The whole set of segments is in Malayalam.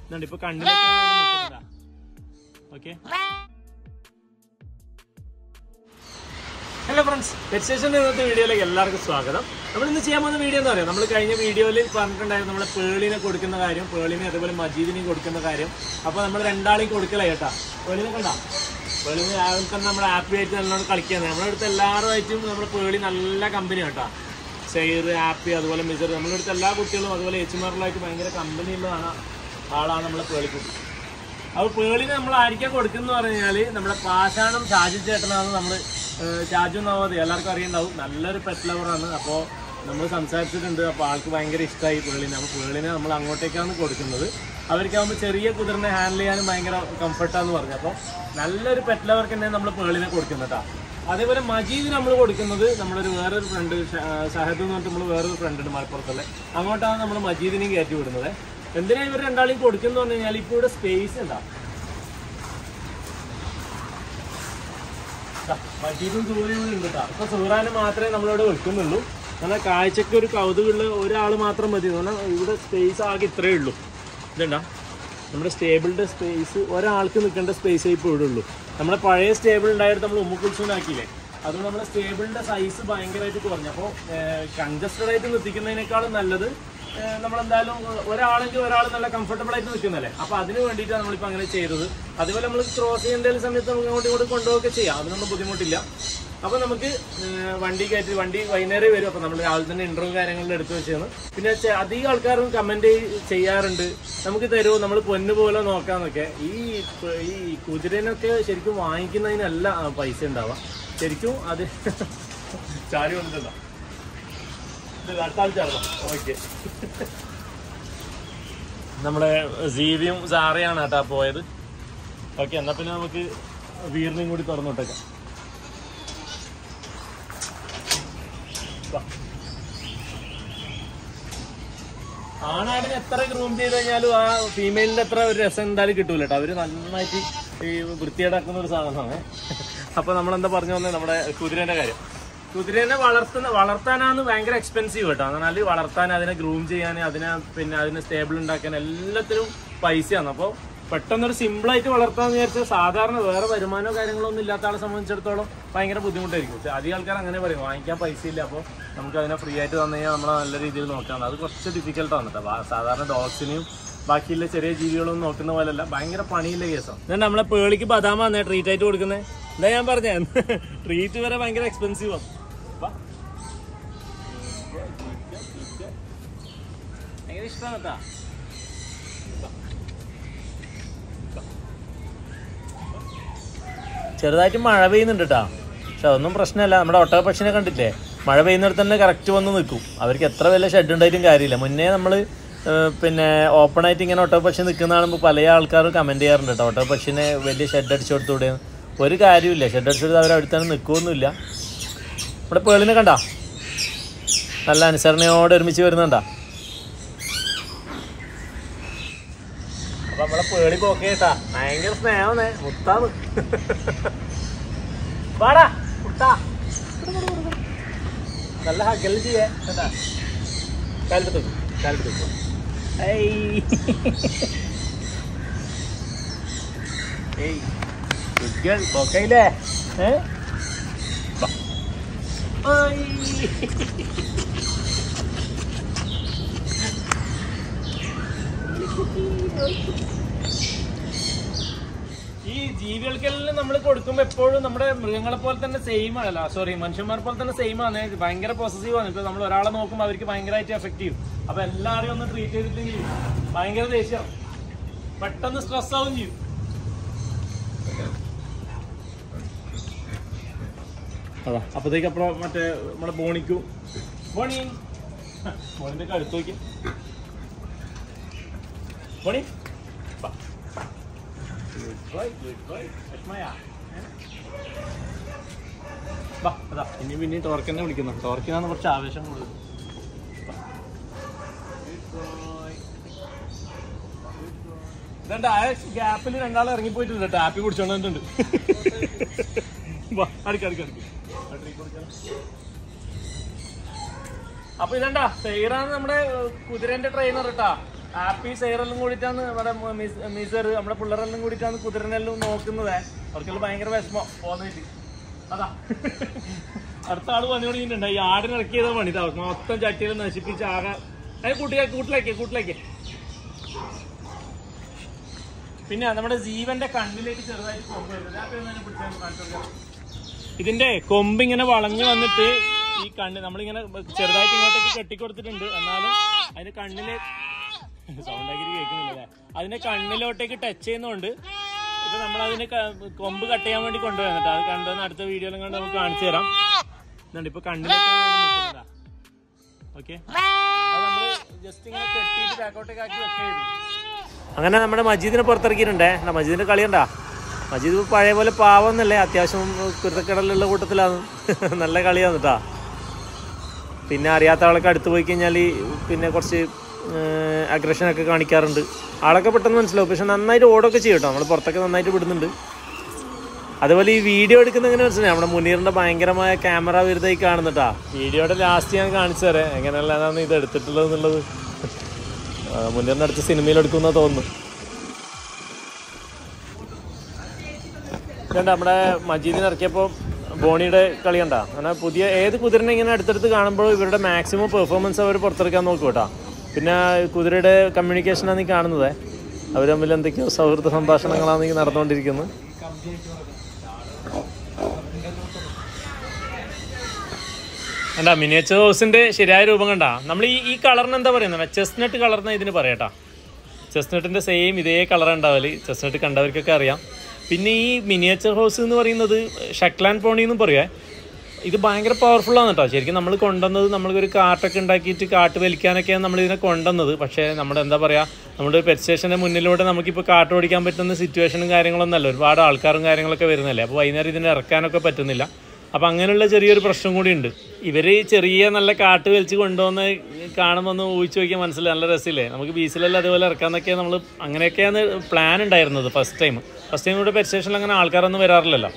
ഇതുണ്ട് ഇപ്പൊ കണ്ണിലൊക്കെ ഓക്കെ ഹലോ ഫ്രണ്ട്സ് പെറ്റ്സ്റ്റേഷൻ ഇന്നത്തെ വീഡിയോയിലേക്ക് എല്ലാവർക്കും സ്വാഗതം നമ്മൾ ഇന്ന് ചെയ്യാൻ പോകുന്ന വീഡിയോ എന്താ പറയുക നമ്മൾ കഴിഞ്ഞ വീഡിയോയിൽ പറഞ്ഞിട്ടുണ്ടായിരുന്നു നമ്മളെ പേളിനെ കൊടുക്കുന്ന കാര്യം പേളിനെ അതുപോലെ മജീദിനെയും കൊടുക്കുന്ന കാര്യം അപ്പോൾ നമ്മൾ രണ്ടാളെയും കൊടുക്കലായി കേട്ടാ പേളിനെ കണ്ട പേളിന് രാവിലെ തന്നെ നമ്മുടെ ആപ്പി ആയിട്ട് നല്ലോണം കളിക്കാൻ നമ്മുടെ അടുത്ത് എല്ലാവരുമായിട്ടും നമ്മുടെ പേളി നല്ല കമ്പനി കേട്ടാ സെയർ ആപ്പി അതുപോലെ മിസർ നമ്മുടെ അടുത്ത് എല്ലാ കുട്ടികളും അതുപോലെ എച്ചുമാറിലായിട്ട് ഭയങ്കര കമ്പനി ഉള്ളതാണ് ആളാണ് നമ്മളെ പേളിക്കുട്ടി അപ്പോൾ പേളിന് നമ്മൾ ആയിരിക്കാൻ കൊടുക്കുന്ന പറഞ്ഞു കഴിഞ്ഞാൽ നമ്മുടെ പാഷാണം ഷാജി ചേട്ടനാണ് നമ്മൾ ഷാജു നവോദി എല്ലാവർക്കും അറിയുണ്ടാവും നല്ലൊരു പെറ്റ് ലവറാണ് അപ്പോൾ നമ്മൾ സംസാരിച്ചിട്ടുണ്ട് അപ്പോൾ ആൾക്ക് ഭയങ്കര ഇഷ്ടമായി പേളിനെ അപ്പോൾ പേളിനെ നമ്മൾ അങ്ങോട്ടേക്കാണ് കൊടുക്കുന്നത് അവർക്കാകുമ്പോൾ ചെറിയ കുതിറിനെ ഹാൻഡിൽ ചെയ്യാനും ഭയങ്കര കംഫർട്ടാന്ന് പറഞ്ഞു അപ്പോൾ നല്ലൊരു പെറ്റ് ലവർക്ക് തന്നെ നമ്മൾ പേളിനെ കൊടുക്കുന്നതാ അതേപോലെ മജീദ് നമ്മൾ കൊടുക്കുന്നത് നമ്മളൊരു വേറൊരു ഫ്രണ്ട് ഷഹദ് എന്ന് പറഞ്ഞിട്ട് നമ്മൾ വേറൊരു ഫ്രണ്ട് ഉണ്ട് മലപ്പുറത്തുള്ള അങ്ങോട്ടാണ് നമ്മൾ മജീദിനെയും കയറ്റി വിടുന്നത് എന്തിനാ ഇവർ രണ്ടാളെയും കൊടുക്കുന്നു പറഞ്ഞു കഴിഞ്ഞാൽ ഇപ്പോൾ ഇവിടെ സ്പേസ് ഉണ്ടാ മജീദും സൂര്യനും ഉണ്ട് കേട്ടോ ഇപ്പൊ സൂറാന് മാത്രമേ നമ്മളിവിടെ വെക്കുന്നുള്ളൂ എന്നാൽ കാഴ്ചക്ക് ഒരു കൗതുകമുള്ള ഒരാൾ മാത്രം മതി എന്ന് പറഞ്ഞാൽ ഇവിടെ സ്പേസ് ആകെ ഇത്രയേ ഉള്ളൂ ഇതുണ്ടാ നമ്മുടെ സ്റ്റേബിളിന്റെ സ്പേസ് ഒരാൾക്ക് നിൽക്കേണ്ട സ്പേസേ ഇപ്പോൾ ഇവിടെ ഉള്ളൂ നമ്മുടെ പഴയ സ്റ്റേബിൾ ഉണ്ടായിട്ട് നമ്മൾ ഉമ്മുക്കുൽസൂനാക്കിയില്ലേ അതുകൊണ്ട് നമ്മുടെ സ്റ്റേബിളിന്റെ സൈസ് ഭയങ്കരമായിട്ട് കുറഞ്ഞു അപ്പോൾ കൺജസ്റ്റഡ് ആയിട്ട് നിർത്തിക്കുന്നതിനേക്കാളും നല്ലത് ഏഹ് നമ്മളെന്തായാലും ഒരാളെങ്കിൽ ഒരാൾ നല്ല കംഫർട്ടബിൾ ആയിട്ട് നിൽക്കുന്നല്ലേ അപ്പൊ അതിന് വേണ്ടിയിട്ടാണ് നമ്മളിപ്പോൾ അങ്ങനെ ചെയ്തത് അതുപോലെ നമ്മൾ ക്രോസ് ചെയ്യേണ്ട സമയത്ത് നമുക്ക് അങ്ങോട്ടും ഇങ്ങോട്ടും കൊണ്ടുപോകൊക്കെ ചെയ്യാം അതിനൊന്നും ബുദ്ധിമുട്ടില്ല അപ്പൊ നമുക്ക് ഏഹ് വണ്ടി കയറ്റി വണ്ടി വൈകുന്നേരം വരും അപ്പൊ നമ്മൾ രാവിലെ തന്നെ ഇന്റർവ്യൂ കാര്യങ്ങളിൽ എടുത്തു വെച്ചാണ് പിന്നെ ചെ- അധികം ആൾക്കാരും കമന്റ് ചെയ്യാറുണ്ട് നമുക്ക് തരുമോ നമ്മൾ പൊന്നു പോലെ നോക്കാന്നൊക്കെ ഈ പ- ഈ കുതിരനൊക്കെ ശരിക്കും വാങ്ങിക്കുന്നതിനല്ല ആ പൈസ ഉണ്ടാവുക ശരിക്കും അത് ചാരി കൊണ്ടിട്ടുണ്ടോ ഓക്കെ നമ്മുടെ സീവിയും സാറയാണ് കേട്ടാ പോയത് ഓക്കെ എന്നാ പിന്നെ നമുക്ക് വീറിനെയും കൂടി തുറന്നോട്ടേക്കാം വാ. ആണാടിന് എത്ര ഗ്രൂം ചെയ്ത് കഴിഞ്ഞാലും ആ ഫീമെയിലിന്റെ അത്ര ഒരു രസം എന്തായാലും കിട്ടൂല കേട്ടോ അവര് നന്നായിട്ട് ഈ വൃത്തിയേടാക്കുന്ന ഒരു സാധനമാണ് അപ്പൊ നമ്മളെന്താ പറഞ്ഞു വന്നത് നമ്മുടെ കുതിരേന്റെ കാര്യം കുതിരേനെ വളർത്തുന്ന വളർത്താനാണ് ഭയങ്കര എക്സ്പെൻസീവ് കേട്ടോ എന്നാൽ വളർത്താൻ അതിനെ ഗ്രൂം ചെയ്യാൻ അതിനെ പിന്നെ അതിനെ സ്റ്റേബിൾ ഉണ്ടാക്കാൻ എല്ലാത്തിനും പൈസയാണ് അപ്പോൾ പെട്ടെന്നൊരു സിമ്പിളായിട്ട് വളർത്താന്ന് വിചാരിച്ചാൽ സാധാരണ വേറെ വരുമാനമോ കാര്യങ്ങളോ ഒന്നും ഇല്ലാത്ത ആളെ സംബന്ധിച്ചിടത്തോളം ഭയങ്കര ബുദ്ധിമുട്ടായിരിക്കും പക്ഷേ അധികം ആൾക്കാർ അങ്ങനെ പറയും വാങ്ങിക്കാൻ പൈസ ഇല്ല അപ്പോൾ നമുക്ക് അതിനെ ഫ്രീ ആയിട്ട് തന്നു കഴിഞ്ഞാൽ നമ്മളെ നല്ല രീതിയിൽ നോക്കാം അത് കുറച്ച് ഡിഫിക്കൽട്ടാണ് കേട്ടോ വാ- സാധാരണ ഡോഗ്സിനെയും ബാക്കിയുള്ള ചെറിയ ജീവികളൊന്നും നോക്കുന്ന പോലെയല്ല ഭയങ്കര പണിയുള്ള കേസാണ് എന്നിട്ട് നമ്മളെ പേളിക്ക് ബദാം വന്നേ ട്രീറ്റ് ആയിട്ട് കൊടുക്കുന്നത് എന്താ ഞാൻ പറഞ്ഞേ ട്രീറ്റ് വരെ ഭയങ്കര എക്സ്പെൻസീവ് ആണ് വാ. ഭയങ്കര ഇഷ്ടമാണ് കേട്ടാ ചെറുതായിട്ട് മഴ പെയ്യുന്നുണ്ട് കേട്ടോ പക്ഷെ അതൊന്നും പ്രശ്നമല്ല നമ്മുടെ ഒട്ടക പക്ഷിനെ കണ്ടില്ലേ മഴ പെയ്യുന്നിടത്ത് തന്നെ കറക്റ്റ് വന്ന് നിൽക്കും അവർക്ക് എത്ര വലിയ ഷെഡ് ഉണ്ടായിട്ടും കാര്യമില്ല മുന്നേ നമ്മൾ പിന്നെ ഓപ്പൺ ആയിട്ട് ഇങ്ങനെ ഒട്ടക പക്ഷി നിൽക്കുന്ന കാണുമ്പോൾ പല ആൾക്കാരും കമൻറ്റ് ചെയ്യാറുണ്ട് കേട്ടോ ഒട്ടക പക്ഷിനെ വലിയ ഷെഡ് അടിച്ചു കൊടുത്തൂടെ ഒരു കാര്യമില്ല ഷെഡ് അടിച്ചു കൊടുത്ത് അവർ അവിടെ തന്നെ നിൽക്കുകയൊന്നുമില്ല ഇവിടെ പേളിനെ കണ്ട നല്ല അനുസരണയോടെ ഒരുമിച്ച് വരുന്നുണ്ടാ അപ്പൊ നമ്മളെ പേളി പോക്കേട്ടാ ഭയങ്കര സ്നേഹമേ മുത്താന്ന് വാടാ മുട്ടാ നല്ല ഹഗല് ചെയ്യേ കേട്ടാ കാലെടുത്ത് വെക്കും കാലെടുത്ത് വെക്കും ഏയ് ഏയ് ഗുഡ് ഗേൾ പോക്കയില്ലേ ഏ വാ. ഓയ്. ഈ ജീവികൾക്കെല്ലാം നമ്മൾ കൊടുക്കുമ്പോൾ എപ്പോഴും നമ്മുടെ മൃഗങ്ങളെ പോലെ തന്നെ സെയിം അല്ല സോറി മനുഷ്യന്മാരെ പോലെ തന്നെ സെയിം ആണ് ഭയങ്കര പോസസീവ് ആണ് ഇപ്പൊ നമ്മൾ ഒരാളെ നോക്കുമ്പോൾ അവർക്ക് ഭയങ്കരമായിട്ട് എഫക്ട് ചെയ്യും അപ്പൊ എല്ലാവരെയും ഒന്ന് ട്രീറ്റ് ചെയ്തിട്ടെങ്കിൽ ഭയങ്കര ദേഷ്യം പെട്ടെന്ന് സ്ട്രെസ് ആവും ചെയ്യും അതാ അപ്പത്തേക്ക് അപ്പുറം മറ്റേ നമ്മുടെ ബോണിക്കു ബോണി ബോണിന്റെ കഴുത്ത് നോക്കി ബോണി വാ. Good boy, good boy. വിസ്മയാ? ഏ? വാ, അതാ, ഇനി പിന്നെ ടോർക്കിനെ വിളിക്കുന്നു ടോർക്കിനാണ് കുറച്ച് ആവേശം കൂടുതൽ വാ. Good boy. ഇതെന്താ ആ ഗ്യാപ്പിൽ രണ്ടാൾ ഇറങ്ങിപ്പോയിട്ടുണ്ട് ടാപ്പി കുടിച്ചോണ്ടിട്ടുണ്ട് വാ അടുക്ക അടുക്ക അടുക്ക അപ്പൊ ഇതെന്താ സെയ്റാണ് നമ്മുടെ ഏഹ്, കുതിരന്റെ ട്രെയിനർ കേട്ടാ ഹാപ്പി സൈറെല്ലാം കൂടിയിട്ടാണ് നമ്മുടെ മിസർ നമ്മുടെ പിള്ളേരെല്ലാം കൂടിയിട്ടാണ് കുതിരനെല്ലാം നോക്കുന്നത് അവർക്കെല്ലാം ഭയങ്കര വിഷമം പോന്നിട്ട് അതാ അടുത്ത ആള് പണി തുടങ്ങിയിട്ടുണ്ട് ഈ ആടിന് ഇറക്കിയത് പണി ഇതാ മൊത്തം ചട്ടിയിൽ നശിപ്പിച്ച് ആകെ അത് കൂട്ടിയാക്കി കൂട്ടിലാക്കിയ കൂട്ടിലാക്കിയ പിന്നെ നമ്മുടെ ജീവന്റെ കണ്ണിലേക്ക് ചെറുതായിട്ട് കൊമ്പ് വരുന്നത് ആ പേര് ഒന്ന് പിടിച്ച് കാണിച്ച് കൊടുക്കാം. ഇതിന്റെ കൊമ്പ് ഇങ്ങനെ വളഞ്ഞു വന്നിട്ട് ഈ കണ്ണ് നമ്മളിങ്ങനെ ചെറുതായിട്ട് ഇങ്ങോട്ടേക്ക് കെട്ടിക്കൊടുത്തിട്ടുണ്ട് എന്നാലും അതിന്റെ കണ്ണില് സൗണ്ട് ആക്കി കേൾക്കുന്നില്ലല്ലേ അതിന്റെ കണ്ണിലോട്ടേക്ക് ടച്ച് ചെയ്യുന്നതുകൊണ്ട് ഇപ്പൊ നമ്മൾ അതിന് കൊമ്പ് കട്ട് ചെയ്യാൻ വേണ്ടി കൊണ്ടുപോയി എന്നിട്ട് അത് കണ്ടുവന്ന് അടുത്ത വീഡിയോയിലും കണ്ട് നമുക്ക് കാണിച്ചു തരാം ഇതുണ്ട് ഇപ്പൊ കണ്ണിലേക്ക് ഓക്കെ അത് നമ്മള് ജസ്റ്റ് ഇങ്ങനെ കെട്ടിയിട്ട് ബാക്കോട്ടേക്ക് ആക്കി വെക്കായിരുന്നു അങ്ങനെ നമ്മുടെ മജീദിനെ പുറത്തിറക്കിയിട്ടുണ്ടേ എന്നാ മജീദിന്റെ കളി ഉണ്ടാ മജീദ് ഇപ്പൊ പഴയ പോലെ പാവന്നല്ലേ അത്യാവശ്യം കുരുത്തക്കടലുള്ള കൂട്ടത്തിലാണ് നല്ല കളിയാണ് കേട്ടാ പിന്നെ അറിയാത്ത ആളൊക്കെ അടുത്ത് പോയി കഴിഞ്ഞാൽ പിന്നെ കുറച്ച് അഗ്രഷനൊക്കെ കാണിക്കാറുണ്ട് ആളൊക്കെ പെട്ടെന്ന് മനസ്സിലാവും പക്ഷെ നന്നായിട്ട് ഓടൊക്കെ ചെയ്യും കേട്ടോ നമ്മൾ പുറത്തൊക്കെ നന്നായിട്ട് വിടുന്നുണ്ട് അതുപോലെ ഈ വീഡിയോ എടുക്കുന്ന എങ്ങനെ മനസ്സിലായി നമ്മുടെ മുനീറിന്റെ ഭയങ്കരമായ ക്യാമറ വിരുദ്ധമായി കാണുന്നുട്ടാ വീഡിയോയുടെ ലാസ്റ്റ് ഞാൻ കാണിച്ചു തരാം എങ്ങനെയല്ലാതാണ് ഇത് എടുത്തിട്ടുള്ളത് എന്നുള്ളത് ആ, മുനീറിന്റെ അടുത്ത് സിനിമയിൽ എടുക്കുന്ന തോന്നുന്നു കണ്ട നമ്മുടെ മജീദിനെ ഇറക്കിയപ്പോൾ ബോണിയുടെ കളി കണ്ടാ അങ്ങനെ പുതിയ ഏത് കുതിരനെ ഇങ്ങനെ അടുത്തടുത്ത് കാണുമ്പോൾ ഇവരുടെ മാക്സിമം പെർഫോമൻസ് അവർ പുറത്തെടുക്കാൻ നോക്കും കേട്ടോ പിന്നെ കുതിരയുടെ കമ്മ്യൂണിക്കേഷനാണ് ഈ കാണുന്നത് അവർ തമ്മിൽ എന്തൊക്കെയോ സൗഹൃദ സംഭാഷണങ്ങളാണ് ഈ നടന്നുകൊണ്ടിരിക്കുന്നത് കണ്ടാ മിനിയേച്ചർ ഹൗസിന്റെ ശരിയായ രൂപം കണ്ടാ നമ്മൾ ഈ ഈ കളറിന് എന്താ പറയുന്നത് ചെസ്നട്ട് കളർന്ന് ഇതിന് പറയാട്ടാ ചെസ്നട്ടിന്റെ സെയിം ഇതേ കളർ ഉണ്ടാവല് ചെസ്നട്ട് കണ്ടവർക്കൊക്കെ അറിയാം പിന്നെ ഈ മിനിയേച്ചർ ഹൗസ് എന്ന് പറയുന്നത് ഷക്ലാൻഡ് പോണി എന്നും പറയുവേ ഇത് ഭയങ്കര പവർഫുൾ ആണ് കേട്ടോ ശരിക്കും നമ്മൾ കൊണ്ടുവന്നത് നമ്മളൊരു കാട്ടൊക്കെ ഉണ്ടാക്കിയിട്ട് കാട്ട് വലിക്കാനൊക്കെയാണ് നമ്മൾ ഇതിനെ കൊണ്ടുവന്നത് പക്ഷേ നമ്മുടെ എന്താ പറയുക നമ്മുടെ പെറ്റ് സ്റ്റേഷൻ്റെ മുന്നിലൂടെ നമുക്കിപ്പോൾ കാട്ട് ഓടിക്കാൻ പറ്റുന്ന സിറ്റുവേഷനും കാര്യങ്ങളൊന്നും അല്ല ഒരുപാട് ആൾക്കാരും കാര്യങ്ങളൊക്കെ വരുന്നല്ലേ അപ്പോൾ വൈകുന്നേരം ഇതിനെ ഇറക്കാനൊക്കെ പറ്റുന്നില്ല അപ്പോൾ അങ്ങനെയുള്ള ചെറിയൊരു പ്രശ്നം കൂടി ഉണ്ട് ഇവർ ചെറിയ നല്ല കാട്ട് വലിച്ച് കൊണ്ടുവന്ന് കാണുമ്പോൾ ഒന്ന് ഊഹിച്ച് നോക്കിയാൽ മനസ്സിലായി നല്ല രസമില്ലേ നമുക്ക് ബീച്ചിലെല്ലാം അതുപോലെ ഇറക്കാന്നൊക്കെ നമ്മൾ അങ്ങനെയൊക്കെയാണ് പ്ലാൻ ഉണ്ടായിരുന്നത് ഫസ്റ്റ് ടൈം ഫസ്റ്റ് ടൈം ഇവിടെ പെറ്റ് സ്റ്റേഷനിൽ അങ്ങനെ ആൾക്കാരൊന്നും വരാറില്ലല്ലോ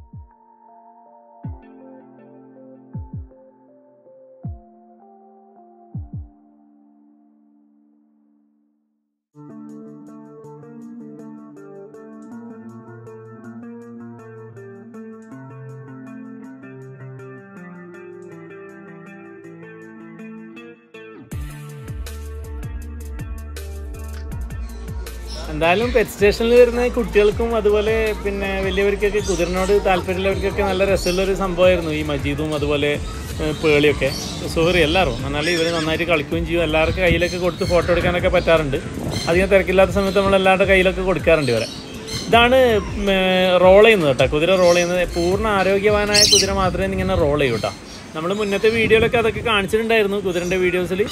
എന്തായാലും പെറ്റ് സ്റ്റേഷനിൽ വരുന്ന കുട്ടികൾക്കും അതുപോലെ പിന്നെ വലിയവർക്കൊക്കെ കുതിരനോട് താല്പര്യമുള്ളവർക്കൊക്കെ നല്ല രസമുള്ള ഒരു സംഭവമായിരുന്നു ഈ മജീദും അതുപോലെ ഏഹ്, പേളിയൊക്കെ സോറി എല്ലാവരും എന്നാൽ ഇവർ നന്നായിട്ട് കളിക്കുകയും ചെയ്യും എല്ലാവർക്കും കയ്യിലൊക്കെ കൊടുത്ത് ഫോട്ടോ എടുക്കാനൊക്കെ പറ്റാറുണ്ട് അധികം തിരക്കില്ലാത്ത സമയത്ത് നമ്മൾ എല്ലാവരുടെ കയ്യിലൊക്കെ കൊടുക്കാറുണ്ട് ഇവരെ ഇതാണ് റോൾ ചെയ്യുന്നത് കേട്ടോ കുതിര റോൾ ചെയ്യുന്നത് പൂർണ്ണ ആരോഗ്യവാനായ കുതിര മാത്രമേ ഇങ്ങനെ റോൾ ചെയ്യൂ കേട്ടോ നമ്മൾ മുന്നത്തെ വീഡിയോയിലൊക്കെ അതൊക്കെ കാണിച്ചിട്ടുണ്ടായിരുന്നു കുതിരൻ്റെ വീഡിയോസിൽ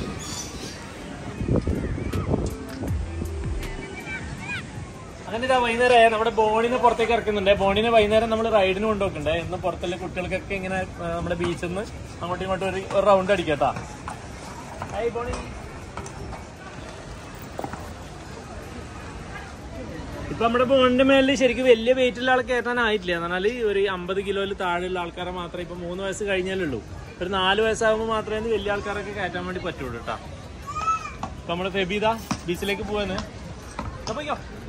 അങ്ങനെ ഇതാ വൈകുന്നേരം നമ്മുടെ ബോണിനെ പുറത്തേക്ക് ഇറക്കുന്നുണ്ട് ബോണിനെ വൈകുന്നേരം നമ്മൾ റൈഡിന് കൊണ്ടുപോക്കുന്നുണ്ട് ഇന്ന് പുറത്തുള്ള കുട്ടികൾക്കൊക്കെ ഇങ്ങനെ ആ, നമ്മുടെ ബീച്ചിൽ നിന്ന് അങ്ങോട്ടും ഇങ്ങോട്ടും ഒരു ഒരു റൗണ്ട് അടിക്കട്ടാ ഹായ് ബോണി ഇപ്പൊ നമ്മുടെ ബോണിന്റെ മേലിൽ ശരിക്കും വലിയ വെയിറ്റുള്ള ആൾ കയറ്റാനായിട്ടില്ല എന്ന് പറഞ്ഞാൽ ഒരു അമ്പത് കിലോയിൽ താഴെയുള്ള ആൾക്കാരെ മാത്രമേ ഇപ്പൊ മൂന്ന് വയസ്സ് കഴിഞ്ഞാലുള്ളൂ ഒരു നാല് വയസ്സാകുമ്പോൾ മാത്രമേ ഇത് വലിയ ആൾക്കാരൊക്കെ കയറ്റാൻ വേണ്ടി പറ്റുള്ളൂ കേട്ടോ ഇപ്പൊ നമ്മുടെ ഫെബീത ബീച്ചിലേക്ക് പോവാന്ന് അപ്പൊ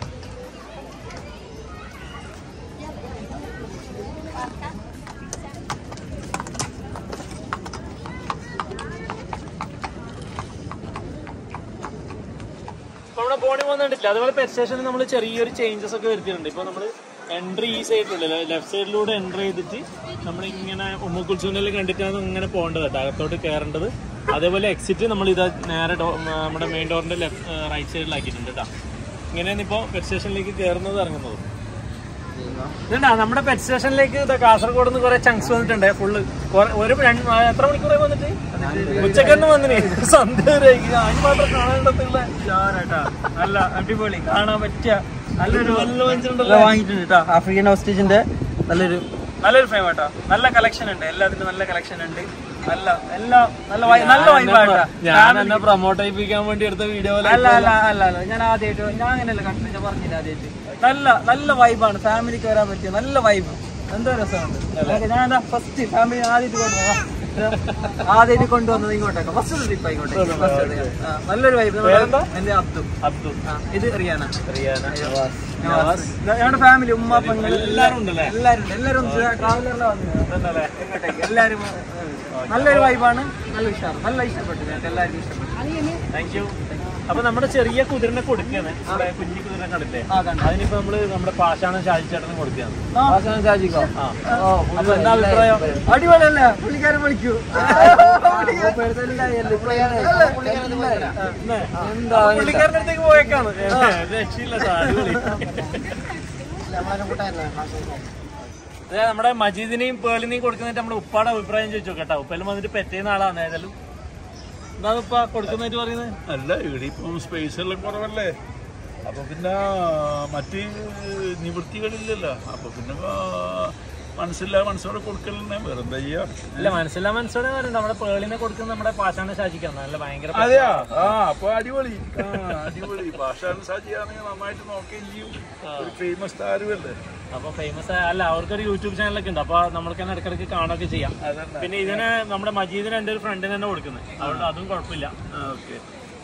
ഇപ്പൊ നമ്മുടെ ബോണി പോകുന്നുണ്ടില്ല അതുപോലെ പെറ്റ് സ്റ്റേഷനിൽ നമ്മൾ ചെറിയൊരു ചേഞ്ചസ് ഒക്കെ വരുത്തിയിട്ടുണ്ട് ഇപ്പൊ നമ്മൾ എൻട്രി ഈ സൈഡിലുള്ള ലെഫ്റ്റ് സൈഡിലൂടെ എൻട്രി ചെയ്തിട്ട് നമ്മൾ ഇങ്ങനെ ഉമ്മക്കുൽസൂനിൽ കണ്ടിട്ടാണ് ഇങ്ങനെ പോകേണ്ടത് കേട്ടോ അകത്തോട്ട് കയറേണ്ടത് അതേപോലെ എക്സിറ്റ് നമ്മൾ ഇത് നേരെ ഡോ- നമ്മുടെ മെയിൻ ഡോറിന്റെ ലെഫ്റ്റ് റൈറ്റ് സൈഡിലാക്കിയിട്ടുണ്ട് കേട്ടോ ഇങ്ങനെയാണ് ഇപ്പോൾ പെറ്റ് സ്റ്റേഷനിലേക്ക് കയറുന്നത് ഇറങ്ങുന്നത് ഇതുണ്ടാ നമ്മുടെ പെറ്റ് സ്റ്റേഷനിലേക്ക് ഇതാ കാസർഗോഡ് നിന്ന് കുറെ ചങ്സ് വന്നിട്ടുണ്ട് ഫുള്ള് ഒരു രണ്ട്- ആ, എത്ര മണിക്കൂറായി വന്നിട്ട് ഉച്ചക്കന്ന് വന്നിന് സന്ധ്യ വരെ ആയി. അതിന് മാത്രം കാണാനുള്ള നല്ല അടിപൊളി കാണാൻ പറ്റിയ നല്ലൊരു നല്ല നല്ല മനുഷ്യരുണ്ടല്ലോ വാങ്ങിയിട്ടുണ്ട് കേട്ടോ ആഫ്രിക്കൻ ഓസ്റ്റിച്ചിന്റെ നല്ലൊരു നല്ലൊരു ഫ്രെയിം കേട്ടോ നല്ല കളക്ഷൻ ഉണ്ട് എല്ലാത്തിനും നല്ല കളക്ഷൻ ഉണ്ട് നല്ല എല്ലാ നല്ല വൈ- നല്ല വൈബായിട്ടാ ഞാൻ എന്നെ പ്രൊമോട്ട് ചെയ്യിപ്പിക്കാൻ വേണ്ടി എടുത്ത വീഡിയോ അല്ല അല്ല അല്ല അല്ല ഞാൻ ആദ്യമായിട്ട് ഞാൻ അങ്ങനെയല്ല കണ്ടിട്ട് ഞാൻ പറഞ്ഞില്ല ആദ്യമായിട്ട് നല്ല നല്ല വൈബാണ് ഫാമിലിക്ക് വരാൻ പറ്റിയ നല്ല വൈബ് എന്തോ രസമുണ്ട് ഓക്കേ, ഞാൻ എന്താ ഫസ്റ്റ് ഫാമിലി ആദ്യമായിട്ട് കൊണ്ടുപോകാം ആദ്യമായിട്ട് കൊണ്ടുവന്നത് ഇങ്ങോട്ടേക്ക് ഫസ്റ്റ് ട്രിപ്പ് ഇങ്ങോട്ടേക്ക് First trip. ആ, നല്ലൊരു വൈബ് പേരെന്താ? എന്റെ അബ്ദു അബ്ദുൾ ആ, ഇത് റിയാന റിയാന നവാസ്. ഞങ്ങളുടെ ഫാമിലി ഉമ്മ പെങ്ങൾ എല്ലാരും ഉണ്ടല്ലേ എല്ലാരും ഉണ്ട്. എല്ലാരും ട്രാവലറിലാണ് വന്നത് ഇതന്നല്ലേ? ഇങ്ങോട്ടേക്ക് എല്ലാരും ആ, നല്ലൊരു വൈബാണ് നല്ല ഇഷ്ടമാണ് നല്ല ഇഷ്ടപ്പെട്ടു ഞങ്ങൾക്ക് എല്ലാവർക്കും ഇഷ്ടപ്പെട്ടു താങ്ക് യു അപ്പൊ നമ്മുടെ ചെറിയ കുതിരനെ കൊടുക്കുകയാണ് നമ്മുടെ കുഞ്ഞി കുതിരനെ കണ്ടില്ലേ ആ കണ്ടു അതിനിപ്പോ നമ്മള് നമ്മുടെ പാഷാണ് ഷാജിച്ചേട്ടന് കൊടുക്കുകയാണ് ഷാജിക്കോ ആ അപ്പൊ എന്താ അഭിപ്രായം അടിപൊളിയല്ലേ പുള്ളിക്കാരൻ വിളിക്കൂ ഇന്നെ? അപ്പൊ പുള്ളിക്കാരന്റെ അടുത്തേക്ക് പോയേക്കാണ് രക്ഷയില്ല സാർ അടിപൊളി അതെ നമ്മുടെ മജീദിനെയും പേളിനെയും കൊടുക്കുന്നതിന് നമ്മുടെ ഉപ്പാടെ അഭിപ്രായം ചോദിച്ചു കേട്ടോ ഉപ്പലും വന്നിട്ട് പെറ്റേന്ന ആളാണ് ഏതായാലും എന്താണ് ഉപ്പ കൊടുക്കുന്നതായിട്ട് പറയുന്നത് അല്ല ഇവിടെ ഇപ്പം സ്പേസ് എല്ലാം കുറവല്ലേ അപ്പൊ പിന്നെ മറ്റ് നിവൃത്തികളില്ലല്ലോ അപ്പൊ പിന്നെ ആ, മനസ്സില്ല മനസ്സോടെ കൊടുക്കലെന്നെ വേറെ എന്താ ചെയ്യാ ഇല്ല മനസ്സിലാ മനസ്സോടെ പറയുന്നത് നമ്മുടെ പേളിനെ കൊടുക്കുന്നത് നമ്മുടെ പാഷാണ് ഷാജിക്കാണ് നല്ല ഭയങ്കര അതെയാ ആ അപ്പൊ അടിപൊളി ആ, അടിപൊളി ഭാഷാണ് സാജിയാണെങ്കിൽ നന്നായിട്ട് നോക്കുകയും ചെയ്യും ഒരു ഫേമസ് താരമല്ലേ അപ്പൊ ഫേമസ് അല്ല അവർക്കൊരു യൂട്യൂബ് ചാനലൊക്കെ ഉണ്ട് അപ്പൊ നമ്മൾക്ക് തന്നെ ഇടയ്ക്കിടയ്ക്ക് കാണുകയൊക്കെ ചെയ്യാം അതന്നെ പിന്നെ ഇതിന് നമ്മുടെ മജീദിന് എൻ്റെ ഒരു ഫ്രണ്ടിന് തന്നെ കൊടുക്കുന്നത് അതുകൊണ്ട് അതും കുഴപ്പമില്ല ഓക്കെ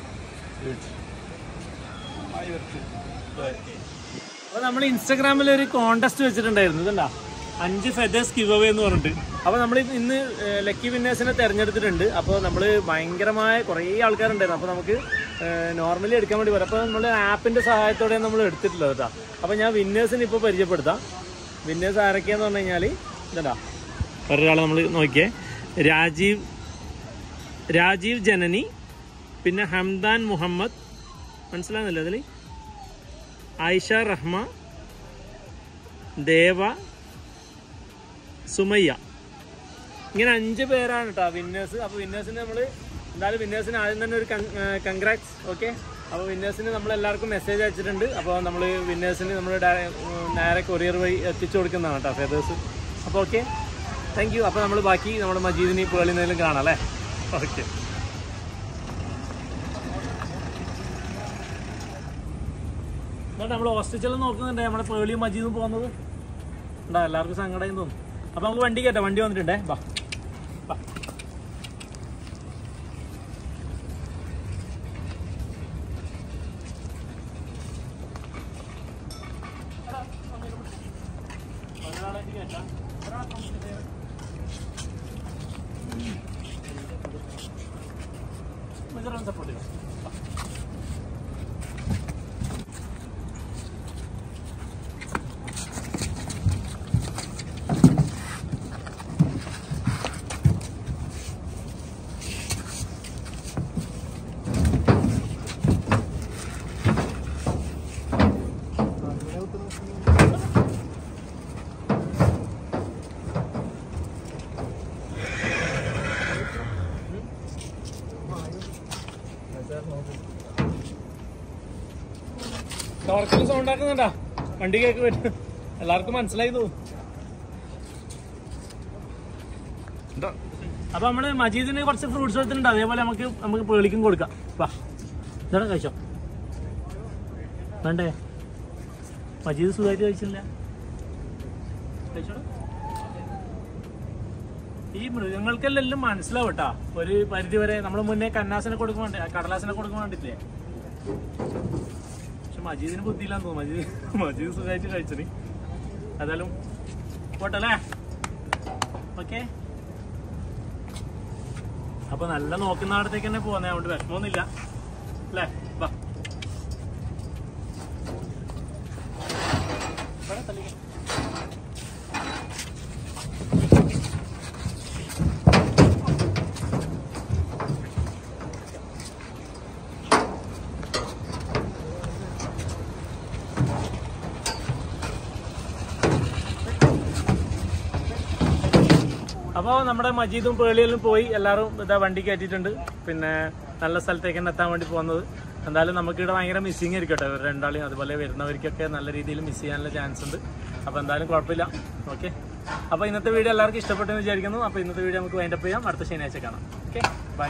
അപ്പൊ നമ്മൾ ഇൻസ്റ്റാഗ്രാമിൽ ഒരു കോണ്ടസ്റ്റ് വെച്ചിട്ടുണ്ടായിരുന്നു ഇതുണ്ടാ അഞ്ച് ഫെദേഴ്സ് ഗിവ് അവേ എന്ന് പറഞ്ഞിട്ട് അപ്പോൾ നമ്മൾ ഇന്ന് ലക്കി വിന്നേഴ്സിനെ തിരഞ്ഞെടുത്തിട്ടുണ്ട് അപ്പോൾ നമ്മൾ ഭയങ്കരമായ കുറേ ആൾക്കാരുണ്ടായിരുന്നു അപ്പോൾ നമുക്ക് നോർമലി എടുക്കാൻ വേണ്ടി പറയാം അപ്പോൾ നമ്മൾ ആപ്പിൻ്റെ സഹായത്തോടെ നമ്മൾ എടുത്തിട്ടുള്ളത് കേട്ടോ അപ്പോൾ ഞാൻ വിന്നേഴ്സിന് ഇപ്പോൾ പരിചയപ്പെടുത്താം വിന്നേഴ്സ് ആരൊക്കെയാന്ന് പറഞ്ഞു കഴിഞ്ഞാൽ ഇതാ ഒരാളെ നമ്മൾ നോക്കിയേ രാജീവ് രാജീവ് ജനനി പിന്നെ ഹംദാൻ മുഹമ്മദ് മനസ്സിലാകുന്നില്ല അതിൽ ആയിഷ റഹ്മ ദേവ സുമയ്യ ഇങ്ങനെ അഞ്ച് പേരാണ് കേട്ടോ വിന്നേഴ്സ് അപ്പോൾ വിന്നേഴ്സിന് നമ്മൾ എന്തായാലും വിന്നേഴ്സിന് ആദ്യം തന്നെ ഒരു കൺഗ്രാറ്റ്സ് ഓക്കെ അപ്പോൾ വിന്നേഴ്സിന് നമ്മൾ എല്ലാവർക്കും മെസ്സേജ് അയച്ചിട്ടുണ്ട് അപ്പോൾ നമ്മൾ വിന്നേഴ്സിന് നമ്മൾ നേരെ കൊറിയർ വഴി എത്തിച്ചു കൊടുക്കുന്നതാണ് കേട്ടോ ഫെദേഴ്സ് അപ്പോൾ ഓക്കെ താങ്ക് യു അപ്പോൾ നമ്മൾ ബാക്കി നമ്മുടെ മജീദിനെയും പേളിനെയും കാണാം അല്ലേ ഓക്കെ എന്നിട്ട് നമ്മൾ ഹോസ്പിറ്റലിൽ നോക്കുന്നുണ്ട് നമ്മുടെ പേളിയും മജീദും പോകുന്നത് ഉണ്ടാ എല്ലാവർക്കും സങ്കടം തോന്നും അപ്പൊ നമുക്ക് വണ്ടി കയറ്റാം വണ്ടി വന്നിട്ടുണ്ടേ ബാ ബാ. സപ്പോർട്ട് ചെയ്യാം ടോർക്കിൽ സൗണ്ട് ആക്കുന്നുണ്ടാ വണ്ടി കേക്ക് വരും എല്ലാവർക്കും മനസ്സിലായി തോന്നും അപ്പൊ നമ്മള് മജീദിന് കുറച്ച് ഫ്രൂട്ട്സ് എടുത്തിട്ടുണ്ട് അതേപോലെ നമുക്ക് നമുക്ക് പേളിക്കും കൊടുക്കാം വാ ഇതാണ് കഴിച്ചോ വേണ്ടേ മജീദ് സുഖമായിട്ട് കഴിച്ചില്ല കഴിച്ചോടാ ഈ മൃഗങ്ങൾക്കെല്ലാം മനസ്സിലാവും കേട്ടാ ഒരു പരിധി വരെ നമ്മൾ മുന്നേ കന്നാസിനെ കൊടുക്കാൻ വേണ്ടി കടലാസിനെ കൊടുക്കാൻ വേണ്ടിട്ടില്ലേ പക്ഷെ മജീദിന് ബുദ്ധിയില്ലാന്ന് തോന്നുന്നു മജീദ് മജീദ് സുഖമായിട്ട് കഴിച്ചത് ഏതായാലും പോട്ടല്ലേ ഓക്കെ അപ്പൊ നല്ല നോക്കുന്ന അടുത്തേക്ക് തന്നെ പോകുന്നേ അതുകൊണ്ട് വിഷമമൊന്നുമില്ല അല്ലേ വാ ഇവിടെ തള്ളിക്കോ. അപ്പോൾ നമ്മുടെ മജീദും പേളിയെല്ലാം പോയി എല്ലാവരും ഇതാ വണ്ടി കയറ്റിയിട്ടുണ്ട് പിന്നെ നല്ല സ്ഥലത്തേക്ക് തന്നെ എത്താൻ വേണ്ടി പോകുന്നത് എന്തായാലും നമുക്കിവിടെ ഭയങ്കര മിസ്സിങ് ആയിരിക്കട്ടെ ഇവർ രണ്ടാളും അതുപോലെ വരുന്നവർക്കൊക്കെ നല്ല രീതിയിൽ മിസ് ചെയ്യാനുള്ള ചാൻസ് ഉണ്ട് അപ്പോൾ എന്തായാലും കുഴപ്പമില്ല ഓക്കെ അപ്പോൾ ഇന്നത്തെ വീഡിയോ എല്ലാവർക്കും ഇഷ്ടപ്പെട്ടെന്ന് വിചാരിക്കുന്നു അപ്പോൾ ഇന്നത്തെ വീഡിയോ നമുക്ക് വൈൻഡപ്പ് ചെയ്യാം അടുത്ത ശനിയാഴ്ച കാണാം ഓക്കെ ബൈ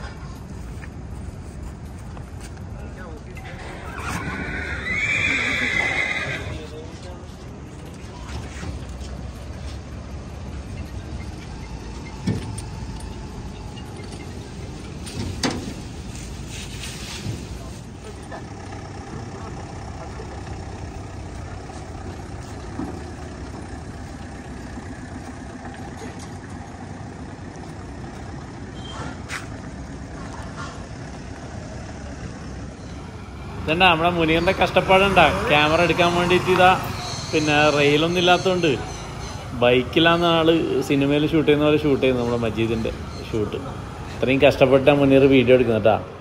ഇതണ്ട നമ്മുടെ മുനീറിന്റെ കഷ്ടപ്പാടുണ്ടാ ക്യാമറ എടുക്കാൻ വേണ്ടിയിട്ട് ഇതാ പിന്നെ റെയിലൊന്നും ഇല്ലാത്തതുകൊണ്ട് ബൈക്കിലാണ് ആള് സിനിമയിൽ ഷൂട്ട് ചെയ്യുന്ന പോലെ ഷൂട്ട് ചെയ്യുന്നത് നമ്മുടെ മജീദിന്റെ ഷൂട്ട് ഇത്രയും കഷ്ടപ്പെട്ട മുനീർ വീഡിയോ എടുക്കുന്നട്ടാ